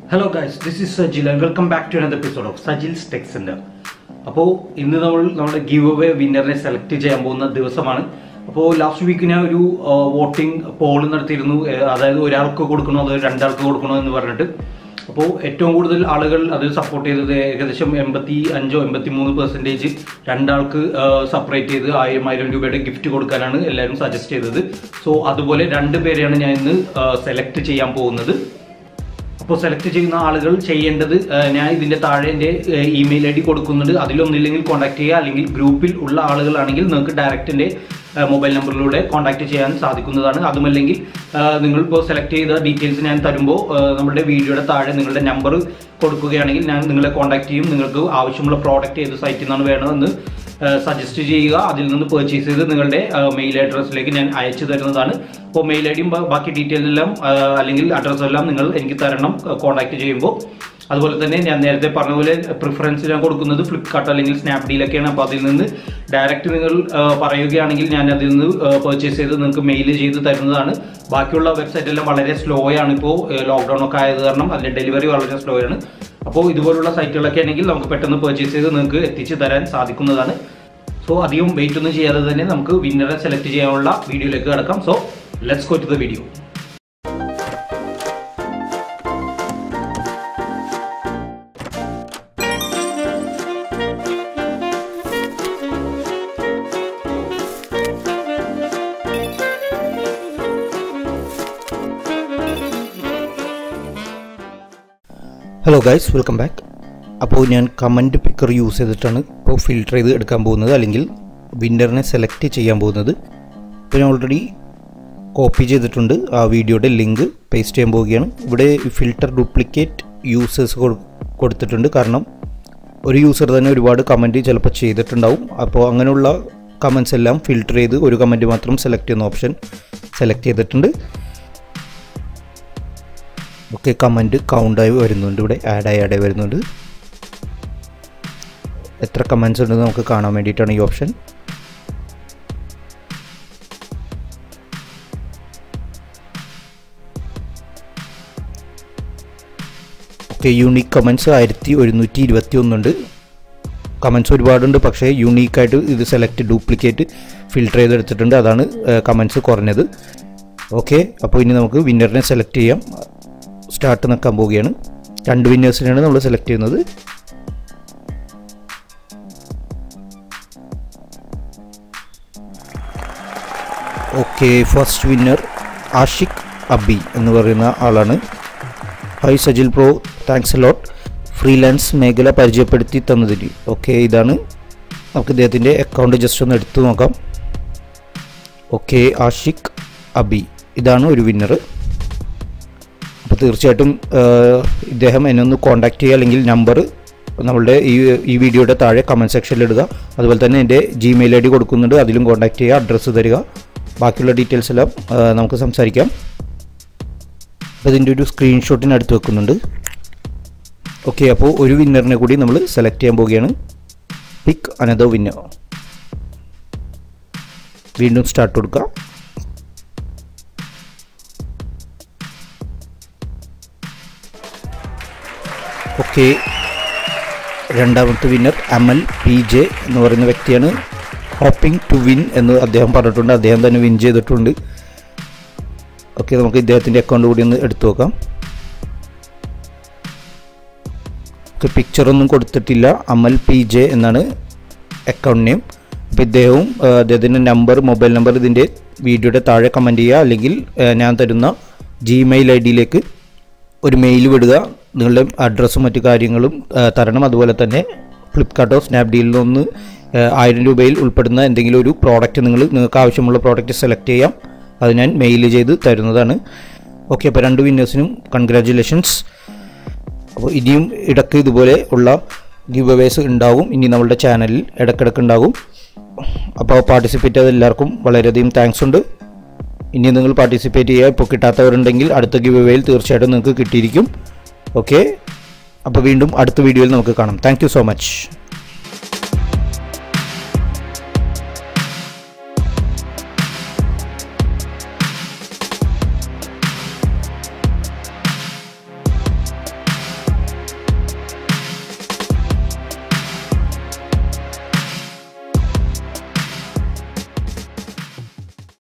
hello guys this is Sajil and welcome back to another episode of Sajil's tech centre അപ്പോൾ ഇന്ന് നമ്മൾ നമ്മുടെ give away വിന്നറിനെ select ചെയ്യാൻ പോകുന്ന ദിവസമാണ് അപ്പോൾ ലാസ്റ്റ് വീക്ക് ഞാൻ ഒരു വോട്ടിംഗ് പോൾ നടത്തിയിരുന്നു ഏഹ്, അതായത് ഒരാൾക്ക് കൊടുക്കണോ അതോ രണ്ടാൾക്ക് കൊടുക്കണോ എന്ന് പറഞ്ഞിട്ട് അപ്പോൾ ഏറ്റവും കൂടുതൽ ആളുകൾ അത് സപ്പോർട്ട് ചെയ്തത് ഏകദേശം എൺപത്തി അഞ്ചോ എൺപത്തി മൂന്ന് പെർസെൻറ്റേജ് രണ്ടാൾക്ക് സെപ്പറേറ്റ് ചെയ്ത് ആയിരം ആയിരം രൂപയുടെ ഗിഫ്റ്റ് കൊടുക്കാനാണ് എല്ലാവരും സജസ്റ്റ് ചെയ്തത് സോ അതുപോലെ രണ്ട് പേരെയാണ് ഞാൻ ഇന്ന് സെലക്ട് ചെയ്യാൻ പോകുന്നത് അപ്പോൾ സെലക്ട് ചെയ്യുന്ന ആളുകൾ ചെയ്യേണ്ടത് ആ, ഞാൻ ഇതിന്റെ താഴെ എൻ്റെ ഇമെയിൽ ഐ ഡി കൊടുക്കുന്നുണ്ട് അതിലൊന്നില്ലെങ്കിൽ കോൺടാക്ട് ചെയ്യുക അല്ലെങ്കിൽ ഗ്രൂപ്പിൽ ഉള്ള ആളുകളാണെങ്കിൽ നിങ്ങൾക്ക് ഡയറക്റ്റ് എൻ്റെ മൊബൈൽ നമ്പറിലൂടെ കോൺടാക്ട് ചെയ്യാൻ സാധിക്കുന്നതാണ് അതുമല്ലെങ്കിൽ ആ, നിങ്ങൾ ഇപ്പോൾ സെലക്ട് ചെയ്ത ഡീറ്റെയിൽസ് ഞാൻ തരുമ്പോൾ ആ, നമ്മുടെ വീഡിയോയുടെ താഴെ നിങ്ങളുടെ നമ്പർ കൊടുക്കുകയാണെങ്കിൽ ഞാൻ നിങ്ങളെ കോൺടാക്ട് ചെയ്യും നിങ്ങൾക്ക് ആവശ്യമുള്ള പ്രോഡക്റ്റ് ഏത് സൈറ്റിൽ നിന്നാണ് വേണമെന്ന് സജസ്റ്റ് ചെയ്യുക അതിൽ നിന്ന് പർച്ചേസ് ചെയ്ത് നിങ്ങളുടെ മെയിൽ അഡ്രസ്സിലേക്ക് ഞാൻ അയച്ചു തരുന്നതാണ് അപ്പോൾ മെയിൽ ഐ ഡിയും ബാക്കി ഡീറ്റെയിൽസ് എല്ലാം ആ, അല്ലെങ്കിൽ അഡ്രസ്സ് എല്ലാം നിങ്ങൾ എനിക്ക് തരണം കോൺടാക്ട് ചെയ്യുമ്പോൾ അതുപോലെ തന്നെ ഞാൻ നേരത്തെ പറഞ്ഞ പോലെ പ്രിഫറൻസ് ഞാൻ കൊടുക്കുന്നത് ഫ്ലിപ്കാർട്ട് അല്ലെങ്കിൽ സ്നാപ്ഡീലൊക്കെയാണ് അപ്പോൾ അതിൽ നിന്ന് ഡയറക്റ്റ് നിങ്ങൾ ആ, പറയുകയാണെങ്കിൽ ഞാൻ അതിൽ നിന്ന് പർച്ചേസ് ചെയ്ത് നിങ്ങൾക്ക് മെയിൽ ചെയ്ത് തരുന്നതാണ് ബാക്കിയുള്ള വെബ്സൈറ്റ് എല്ലാം വളരെ സ്ലോ ആണ് ഇപ്പോൾ ലോക്ക്ഡൗൺ ഒക്കെ ആയത് കാരണം അതിൻ്റെ ഡെലിവറി വളരെ സ്ലോ ആണ് അപ്പോൾ ഇതുപോലുള്ള സൈറ്റുകളൊക്കെ ആണെങ്കിൽ നമുക്ക് പെട്ടെന്ന് പർച്ചേസ് ചെയ്ത് നിങ്ങൾക്ക് എത്തിച്ചു തരാൻ സാധിക്കുന്നതാണ് സോ അധികം വെയിറ്റ് ഒന്നും ചെയ്യാതെ തന്നെ നമുക്ക് വിന്നറെ സെലക്ട് ചെയ്യാനുള്ള വീഡിയോയിലേക്ക് കിടക്കാം so let's go to the video hello guys welcome back അപ്പോൾ ഞാൻ കമൻറ്റ് പിക്കർ യൂസ് ചെയ്തിട്ടാണ് ഇപ്പോൾ ഫിൽട്ടർ ചെയ്ത് എടുക്കാൻ പോകുന്നത് അല്ലെങ്കിൽ വിന്നറിനെ സെലക്ട് ചെയ്യാൻ പോകുന്നത് ഇപ്പോൾ ഞാൻ ഓൾറെഡി കോപ്പി ചെയ്തിട്ടുണ്ട് ആ വീഡിയോയുടെ ലിങ്ക് പേസ്റ്റ് ചെയ്യാൻ പോവുകയാണ് ഇവിടെ ഫിൽട്ടർ ഡ്യൂപ്ലിക്കേറ്റ് യൂസേഴ്സ് കൊടുത്തിട്ടുണ്ട് കാരണം ഒരു യൂസർ തന്നെ ഒരുപാട് കമൻറ്റ് ചിലപ്പോൾ ചെയ്തിട്ടുണ്ടാവും അപ്പോൾ അങ്ങനെയുള്ള കമൻസ് എല്ലാം ഫിൽട്ടർ ചെയ്ത് ഒരു കമൻറ്റ് മാത്രം സെലക്ട് ചെയ്യുന്ന ഓപ്ഷൻ സെലക്ട് ചെയ്തിട്ടുണ്ട് ഒക്കെ കമൻറ്റ് കൗണ്ടായി വരുന്നുണ്ട് ഇവിടെ ആഡായി ആഡായി വരുന്നുണ്ട് എത്ര കമൻസ് ഉണ്ടെന്ന് നമുക്ക് കാണാൻ വേണ്ടിയിട്ടാണ് ഈ ഓപ്ഷൻ ഓക്കെ യൂണീക്ക് കമൻസ് ആയിരത്തി ഒരുന്നൂറ്റി ഇരുപത്തി ഒന്നുണ്ട് കമൻസ് ഒരുപാടുണ്ട് പക്ഷേ യൂണീക്കായിട്ട് ഇത് സെലക്ട് ഡ്യൂപ്ലിക്കേറ്റ് ഫിൽട്ടർ ചെയ്തെടുത്തിട്ടുണ്ട് അതാണ് കമൻസ് കുറഞ്ഞത് ഓക്കെ അപ്പോൾ ഇനി നമുക്ക് വിന്നറിനെ സെലക്ട് ചെയ്യാം സ്റ്റാർട്ട് നിൽക്കാൻ പോവുകയാണ് രണ്ട് വിന്നേഴ്സിനെയാണ് നമ്മൾ സെലക്ട് ചെയ്യുന്നത് okay first winner Ashiq Abi എന്ന് പറയുന്ന ആളാണ് hi Sajil bro thanks lot freelance മേഖല പരിചയപ്പെടുത്തി തന്നതിന് ഓക്കെ ഇതാണ് നമുക്ക് ഇദ്ദേഹത്തിൻ്റെ അക്കൗണ്ട് ജസ്റ്റ് ഒന്ന് എടുത്തു നോക്കാം ഓക്കെ ആഷിഖ് അബി ഇതാണ് ഒരു വിന്നർ അപ്പോൾ തീർച്ചയായിട്ടും ആഹ്, ഇദ്ദേഹം എന്നെ ഒന്ന് കോൺടാക്ട് ചെയ്യുക അല്ലെങ്കിൽ നമ്പർ നമ്മളുടെ ഈ ഈ വീഡിയോയുടെ താഴെ കമൻറ്റ് സെക്ഷനിൽ ഇടുക അതുപോലെ തന്നെ എൻ്റെ ജിമെയിൽ ഐ ഡി കൊടുക്കുന്നുണ്ട് അതിലും കോൺടാക്ട് ചെയ്യുക അഡ്രസ്സ് തരിക ബാക്കിയുള്ള ഡീറ്റെയിൽസ് എല്ലാം ആഹ്, നമുക്ക് സംസാരിക്കാം അപ്പോൾ ഇതിൻ്റെ ഒരു സ്ക്രീൻഷോട്ടിന് അടുത്ത് വെക്കുന്നുണ്ട് ഓക്കെ അപ്പോൾ ഒരു വിന്നറിനെ കൂടി നമ്മൾ സെലക്ട് ചെയ്യാൻ പോവുകയാണ് പിക്ക് അനദർ വിന്നർ വീണ്ടും സ്റ്റാർട്ട് കൊടുക്കുക ഓക്കെ രണ്ടാമത്തെ വിന്നർ അമൽ പി ജെ എന്ന് പറയുന്ന വ്യക്തിയാണ് ഹോപ്പിംഗ് ടു വിൻ എന്ന് അദ്ദേഹം പറഞ്ഞിട്ടുണ്ട് അദ്ദേഹം തന്നെ വിൻ ചെയ്തിട്ടുണ്ട് ഓക്കെ നമുക്ക് ഇദ്ദേഹത്തിൻ്റെ അക്കൗണ്ട് കൂടി ഒന്ന് എടുത്തു നോക്കാം ഓക്കെ പിക്ചറൊന്നും കൊടുത്തിട്ടില്ല അമൽ പി ജെ എന്നാണ് അക്കൗണ്ട് നെയിം അപ്പോൾ ഇദ്ദേഹവും ആ, അദ്ദേഹത്തിൻ്റെ നമ്പർ മൊബൈൽ നമ്പർ ഇതിൻ്റെ വീഡിയോയുടെ താഴെ കമൻറ്റ് ചെയ്യുക അല്ലെങ്കിൽ ആ, ഞാൻ തരുന്ന ജിമെയിൽ ഐ ഡിയിലേക്ക് ഒരു മെയിൽ വിടുക നിങ്ങളുടെ അഡ്രസ്സും മറ്റു കാര്യങ്ങളും ആ, തരണം അതുപോലെ തന്നെ ഫ്ലിപ്കാർട്ടോ സ്നാപ്ഡീലിൽ നിന്ന് ആ, ആയിരം രൂപയിൽ ഉൾപ്പെടുന്ന എന്തെങ്കിലും ഒരു പ്രോഡക്റ്റ് നിങ്ങൾ നിങ്ങൾക്ക് ആവശ്യമുള്ള പ്രോഡക്റ്റ് സെലക്ട് ചെയ്യാം അത് ഞാൻ മെയിൽ ചെയ്ത് തരുന്നതാണ് ഓക്കെ അപ്പോൾ രണ്ട് വിന്നേഴ്സിനും കൺഗ്രാറ്റുലേഷൻസ് അപ്പോൾ ഇനിയും ഇടയ്ക്ക് ഇതുപോലെ ഉള്ള ഗിവ് അവേസ് ഉണ്ടാകും ഇനി നമ്മളുടെ ചാനലിൽ ഇടയ്ക്കിടയ്ക്ക് ഉണ്ടാകും അപ്പോൾ പാർട്ടിസിപ്പേറ്റ് ചെയ്ത എല്ലാവർക്കും വളരെയധികം താങ്ക്സ് ഉണ്ട് ഇനി നിങ്ങൾ പാർട്ടിസിപ്പേറ്റ് ചെയ്യുക ഇപ്പോൾ കിട്ടാത്തവരുണ്ടെങ്കിൽ അടുത്ത ഗിവ് അവേയിൽ തീർച്ചയായിട്ടും നിങ്ങൾക്ക് കിട്ടിയിരിക്കും ഓക്കെ അപ്പോൾ വീണ്ടും അടുത്ത വീഡിയോയിൽ നമുക്ക് കാണാം താങ്ക് സോ മച്ച്